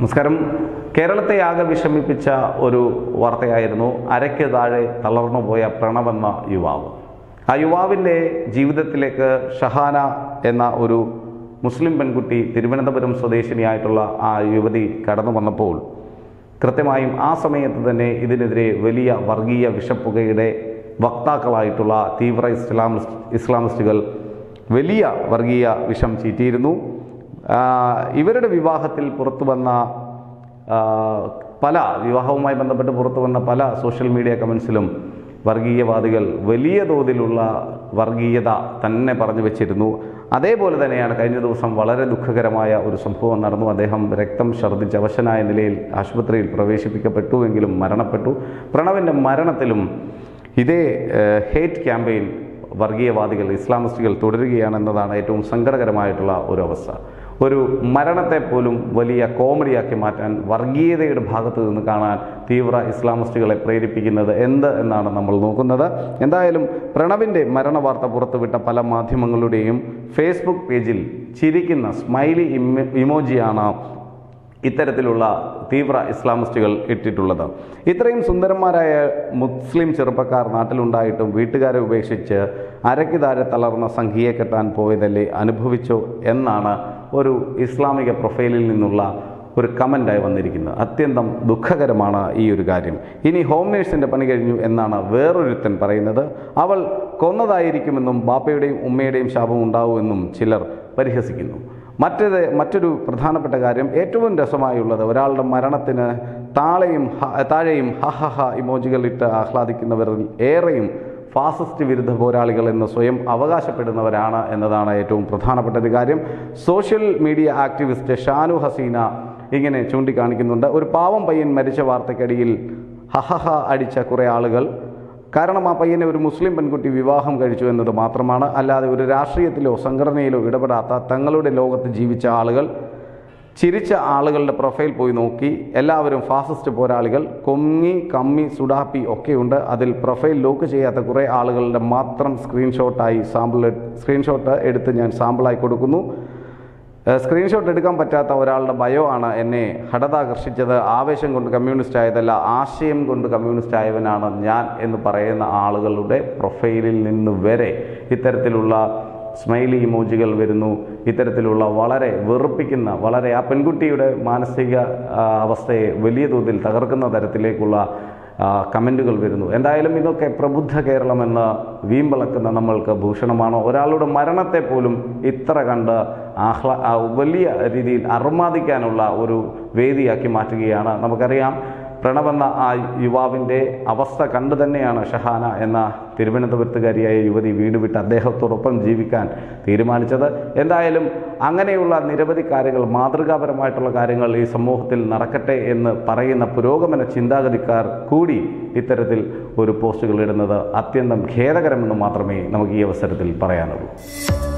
നമസ്കാരം കേരളത്തെ ആകെ വിഷമിപ്പിച്ച ഒരു വാർത്തയായിരുന്നു അരയ്ക്ക് താഴെ തളർന്നു പോയ പ്രണവെന്ന യുവാവ് ആ യുവാവിൻ്റെ ജീവിതത്തിലേക്ക് ഷഹാന എന്ന ഒരു മുസ്ലിം പെൺകുട്ടി തിരുവനന്തപുരം സ്വദേശിനിയായിട്ടുള്ള ആ യുവതി കടന്നു വന്നപ്പോൾ കൃത്യമായും ആ സമയത്ത് തന്നെ ഇതിനെതിരെ വലിയ വർഗീയ വിഷപ്പുകയുടെ വക്താക്കളായിട്ടുള്ള തീവ്ര ഇസ്ലാമിസ്റ്റ് ഇസ്ലാമിസ്റ്റുകൾ വലിയ വർഗീയ വിഷം ചീറ്റിയിരുന്നു ആ, ഇവരുടെ വിവാഹത്തിൽ പുറത്തു വന്ന ആ, പല വിവാഹവുമായി ബന്ധപ്പെട്ട് പുറത്തു വന്ന പല സോഷ്യൽ മീഡിയ കമൻസിലും വർഗീയവാദികൾ വലിയ തോതിലുള്ള വർഗീയത തന്നെ പറഞ്ഞു വെച്ചിരുന്നു അതേപോലെ തന്നെയാണ് കഴിഞ്ഞ ദിവസം വളരെ ദുഃഖകരമായ ഒരു സംഭവം നടന്നു അദ്ദേഹം രക്തം ഛർദ്ദിച്ച് അവശനായ നിലയിൽ ആശുപത്രിയിൽ പ്രവേശിപ്പിക്കപ്പെട്ടുവെങ്കിലും മരണപ്പെട്ടു പ്രണവിൻ്റെ മരണത്തിലും ഇതേ ഏഹ്, ഹേറ്റ് ക്യാമ്പയിൻ വർഗീയവാദികൾ ഇസ്ലാമിസ്റ്റുകൾ തുടരുകയാണെന്നതാണ് ഏറ്റവും സങ്കടകരമായിട്ടുള്ള ഒരു അവസ്ഥ ഒരു മരണത്തെ പോലും വലിയ കോമഡിയാക്കി മാറ്റാൻ വർഗീയതയുടെ ഭാഗത്ത് നിന്ന് കാണാൻ തീവ്ര ഇസ്ലാമിസ്റ്റുകളെ പ്രേരിപ്പിക്കുന്നത് എന്ത് എന്നാണ് നമ്മൾ നോക്കുന്നത് എന്തായാലും പ്രണവിൻ്റെ മരണ വാർത്ത പുറത്തുവിട്ട പല മാധ്യമങ്ങളുടെയും ഫേസ്ബുക്ക് പേജിൽ ചിരിക്കുന്ന സ്മൈലി ഇമ ഇമോജിയാണ് ഇത്തരത്തിലുള്ള തീവ്ര ഇസ്ലാമിസ്റ്റുകൾ ഇട്ടിട്ടുള്ളത് ഇത്രയും സുന്ദരന്മാരായ മുസ്ലിം ചെറുപ്പക്കാർ നാട്ടിലുണ്ടായിട്ടും വീട്ടുകാരെ ഉപേക്ഷിച്ച് അരയ്ക്ക് താഴെ തളർന്ന സംഖ്യയെ കെട്ടാൻ പോയതല്ലേ അനുഭവിച്ചോ എന്നാണ് ഒരു ഇസ്ലാമിക പ്രൊഫൈലിൽ നിന്നുള്ള ഒരു കമൻ്റായി വന്നിരിക്കുന്നത് അത്യന്തം ദുഃഖകരമാണ് ഈ ഒരു കാര്യം ഇനി ഹോം നേഴ്സിൻ്റെ പണി കഴിഞ്ഞു എന്നാണ് വേറൊരുത്തൻ പറയുന്നത് അവൾ കൊന്നതായിരിക്കുമെന്നും ബാപ്പയുടെയും ഉമ്മയുടെയും ശാപം ഉണ്ടാവുമെന്നും ചിലർ പരിഹസിക്കുന്നു മറ്റേത് മറ്റൊരു പ്രധാനപ്പെട്ട കാര്യം ഏറ്റവും രസമായുള്ളത് ഒരാളുടെ മരണത്തിന് താളെയും ഹ- താഴെയും ഹ ഹ ഹ ഇമോജികൾ ഇട്ട് ആഹ്ലാദിക്കുന്നവരിൽ ഏറെയും ഫാസിസ്റ്റ് വിരുദ്ധ പോരാളികൾ എന്ന് സ്വയം അവകാശപ്പെടുന്നവരാണ് എന്നതാണ് ഏറ്റവും പ്രധാനപ്പെട്ട ഒരു കാര്യം social media activist Shanu Haseena ഇങ്ങനെ ചൂണ്ടിക്കാണിക്കുന്നുണ്ട് ഒരു പാവം പയ്യൻ മരിച്ച വാർത്തയ്ക്കടിയിൽ ഹഹഹ അടിച്ച കുറേ ആളുകൾ കാരണം ആ പയ്യനെ ഒരു മുസ്ലിം പെൺകുട്ടി വിവാഹം കഴിച്ചു എന്നത് മാത്രമാണ് അല്ലാതെ ഒരു രാഷ്ട്രീയത്തിലോ സംഘടനയിലോ ഇടപെടാത്ത തങ്ങളുടെ ലോകത്ത് ജീവിച്ച ആളുകൾ ചിരിച്ച ആളുകളുടെ പ്രൊഫൈൽ പോയി നോക്കി എല്ലാവരും ഫാസിസ്റ്റ് പോരാളികൾ കൊങ്ങി കമ്മി സുഡാപ്പി ഒക്കെയുണ്ട് അതിൽ പ്രൊഫൈൽ ലോക്ക് ചെയ്യാത്ത കുറേ ആളുകളുടെ മാത്രം സ്ക്രീൻഷോട്ടായി സാമ്പിൾ സ്ക്രീൻഷോട്ട് എടുത്ത് ഞാൻ സാമ്പിളായി കൊടുക്കുന്നു ഏഹ് സ്ക്രീൻഷോട്ട് എടുക്കാൻ പറ്റാത്ത ഒരാളുടെ ബയോ ആണ് എന്നെ ഹഠതാകർഷിച്ചത് ആവേശം കൊണ്ട് കമ്മ്യൂണിസ്റ്റ് ആയതല്ല ആശയം കൊണ്ട് കമ്മ്യൂണിസ്റ്റ് ആയവനാണ് ഞാൻ എന്ന് പറയുന്ന ആളുകളുടെ പ്രൊഫൈലിൽ നിന്ന് വരെ ഇത്തരത്തിലുള്ള സ്മൈലി ഇമോജികൾ വരുന്നു ഇത്തരത്തിലുള്ള വളരെ വെറുപ്പിക്കുന്ന വളരെ ആ പെൺകുട്ടിയുടെ മാനസിക ആ, അവസ്ഥയെ വലിയ തോതിൽ തകർക്കുന്ന തരത്തിലേക്കുള്ള ആ, കമൻറ്റുകൾ വരുന്നു എന്തായാലും ഇതൊക്കെ പ്രബുദ്ധ കേരളം എന്ന് വീമ്പിളക്കുന്ന നമ്മൾക്ക് ഭൂഷണമാണ് ഒരാളുടെ മരണത്തെ പോലും ഇത്ര കണ്ട് ആഹ്ലാ ആ, വലിയ രീതിയിൽ അർമാദിക്കാനുള്ള ഒരു വേദിയാക്കി മാറ്റുകയാണ് നമുക്കറിയാം പ്രണവെന്ന ആ യുവാവിൻ്റെ അവസ്ഥ കണ്ടു തന്നെയാണ് ഷഹാന എന്ന തിരുവനന്തപുരത്തുകാരിയായ യുവതി വീട് വിട്ട് അദ്ദേഹത്തോടൊപ്പം ജീവിക്കാൻ തീരുമാനിച്ചത് എന്തായാലും അങ്ങനെയുള്ള നിരവധി കാര്യങ്ങൾ മാതൃകാപരമായിട്ടുള്ള കാര്യങ്ങൾ ഈ സമൂഹത്തിൽ നടക്കട്ടെ എന്ന് പറയുന്ന പുരോഗമന ചിന്താഗതിക്കാർ കൂടി ഇത്തരത്തിൽ ഒരു പോസ്റ്റുകൾ ഇടുന്നത് അത്യന്തം ഖേദകരമെന്ന് മാത്രമേ നമുക്ക് ഈ അവസരത്തിൽ പറയാനുള്ളൂ